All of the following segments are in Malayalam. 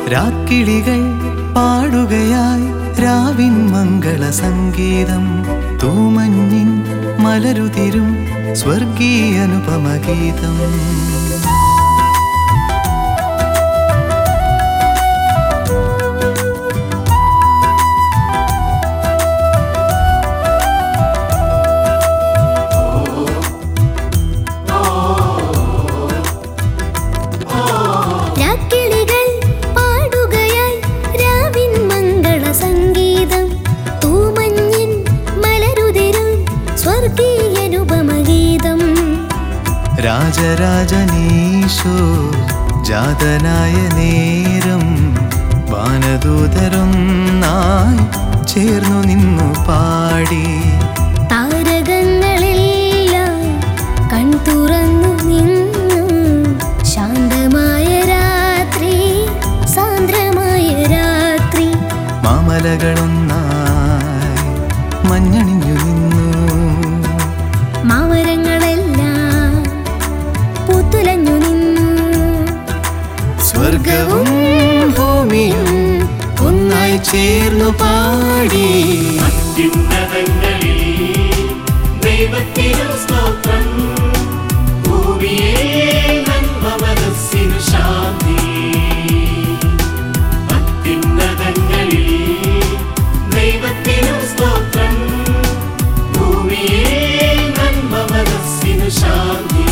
രാക്കിളികൾ പാടുകയായി രാവിൻ മംഗള സംഗീതം തൂമഞ്ഞിൻ മലരുതിരും സ്വർഗീയനുപമഗീതം രാക്കിളികൾ പാടുകയായി രാവിൻ മംഗള സംഗീതം തൂമഞ്ഞിൻ മലരുതിരും സ്വർഗീയനുപമഗീതം രാജരാജനീശോ ജാതനായ നേരം വാനദൂതരൊന്നായി ചേർന്നു നിന്നു പാടി താരകങ്ങളെല്ലാം കൺ തുറന്നു നിന്നു ശാന്തമായ രാത്രി സാന്ദ്രമായ രാത്രി മാമലകളൊന്നായി മഞ്ഞണിഞ്ഞു നിന്നു മാമരങ്ങളെല്ലാം പൂത്തുലഞ്ഞു നിന്നു സ്വർഗവും ഭൂമിയും ഒന്നായി ചേർന്നു പാടി അത്യുന്നതങ്ങളിൽ ദൈവത്തിനു സ്തോത്രം ഭൂമിയെ നന്മ മനസ്സിനു ശാന്തി അത്യുന്നതങ്ങളിൽ ദൈവത്തിനു സ്തോത്രം ഭൂമിയെ നന്മ മനസ്സിനു ശാന്തി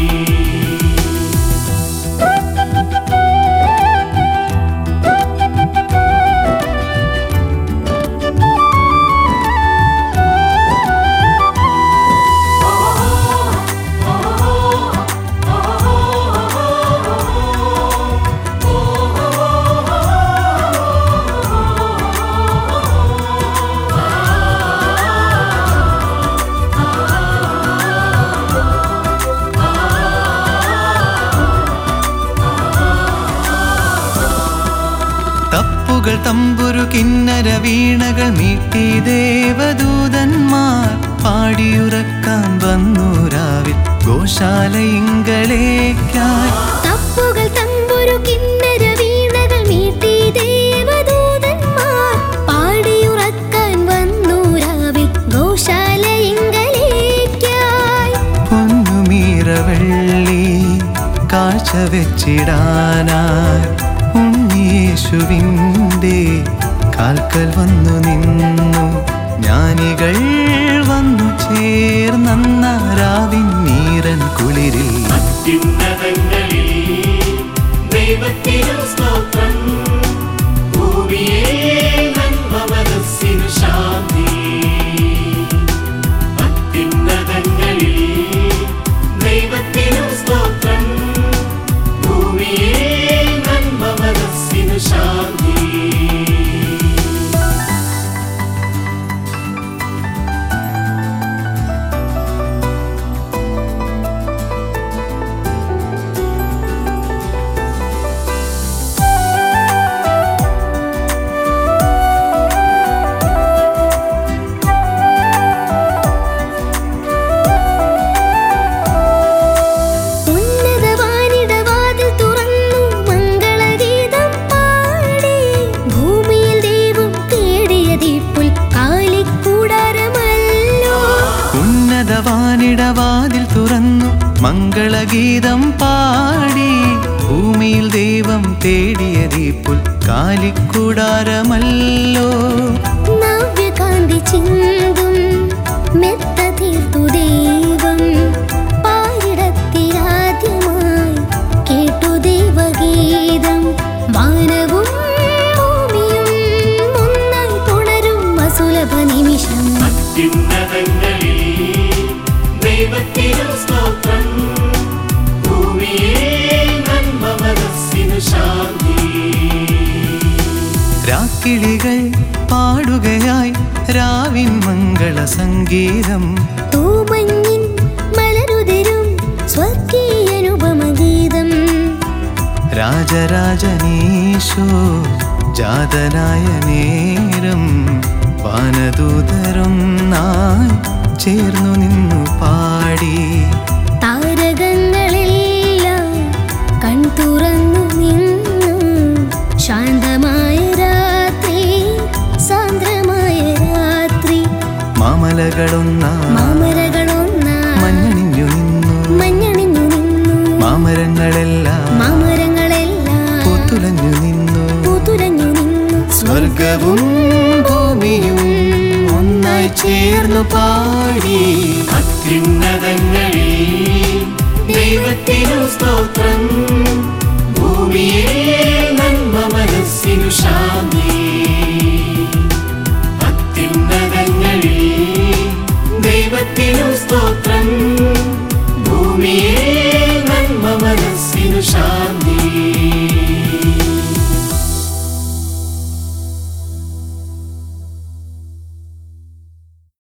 തപ്പുകൾ തമ്പുരു കിന്നര വീണകൾ മീട്ടി ദേവദൂതന്മാർ പാടിയുറക്കാൻ വന്നു രാവിൽ ഗോശാലയിങ്കളേക്കായി തപ്പുകൾ തമ്പുരു കിന്നര വീണകൾ മീട്ടി ദേവദൂതന്മാർ പാടിയുറക്കാൻ വന്നു രാവിൽ ഗോശാലയിങ്കലേക്കായി പൊന്നുമീറവെള്ളി കാഴ്ച വെച്ചിടാനായി ഉണ്ണിയേശുവിൻ്റെ കാൽക്കൽ വന്നു നിന്നു ജ്ഞാനികൾ വന്നു ചേർന്ന രാവിൻ നീരൻ കുളിരിൽ അത്യുന്നതങ്ങളിൽ ദൈവത്തിനു സ്തോത്രം ഭൂമിയെ നന്മ മനസ്സിനു ശാന്തി അത്യുന്നതങ്ങളിൽ ദൈവത്തിനു സ്തോത്രം ഭൂമിയെ നന്മ മനസ്സിനു ശാന്തി ഉന്നതവാനിടവാതിൽ തുറന്നു മംഗളഗീതം പാടി ഭൂമിയിൽ ദൈവം തേടിയതീപ്പുൽ കാലിക്കൂടാരമല്ലോ ഉന്നതവാനിടവാതിൽ തുറന്നു മംഗളഗീതം പാടി ഭൂമിയിൽ ദൈവം തേടിയതീ പുൽക്കാലിക്കൂടാരമല്ലോ നവ്യകാന്തി ചിന്തും മെത്ത തീർത്തു ദൈവം പാരിടത്തിലാദ്യമായി കേട്ടു ദൈവഗീതം വാനവും ഭൂമിയും ഒന്നായി തുടരും അസുലഭ നിമിഷം അത്യുന്നതങ്ങളിൽ ദൈവത്തിനു സ്തോത്രം ഭൂമിയെ നന്മ മനസ്സിനു ശാന്തി രാക്കിളികൾ പാടുകയായി രാവിൻ മംഗള സംഗീതം തൂമഞ്ഞിൻ മലരുതിരും സ്വർഗീയനുപമഗീതം രാജരാജനീശോ ജാതനായ നേരം വാനദൂതരൊന്നായി ചേർന്നു നിന്നു പാടി താരകങ്ങളെല്ലാം കൺ തുറന്നു നിന്നു ശാന്ത മാമരകളൊന്നായി മാമരകളൊന്നായി മഞ്ഞണിഞ്ഞു നിന്നു മഞ്ഞണിഞ്ഞു നിന്നു മാമരങ്ങളെല്ലാം മാമരങ്ങളെല്ലാം പൂത്തുലഞ്ഞു നിന്നു പൂത്തുലഞ്ഞു നിന്നു സ്വർഗവും ഭൂമിയും ഒന്നായി ചേർന്നു പാടി അത്യുന്നതങ്ങളിൽ ദൈവത്തിനു സ്തോത്രം ഭൂമിയിൽ നന്മ മനസ്സിനു ശാന്തി അത്യുന്നതങ്ങളിൽ ദൈവത്തിനു സ്തോത്രം ഭൂമിയിൽ നന്മ മനസ്സിനു ശാന്തി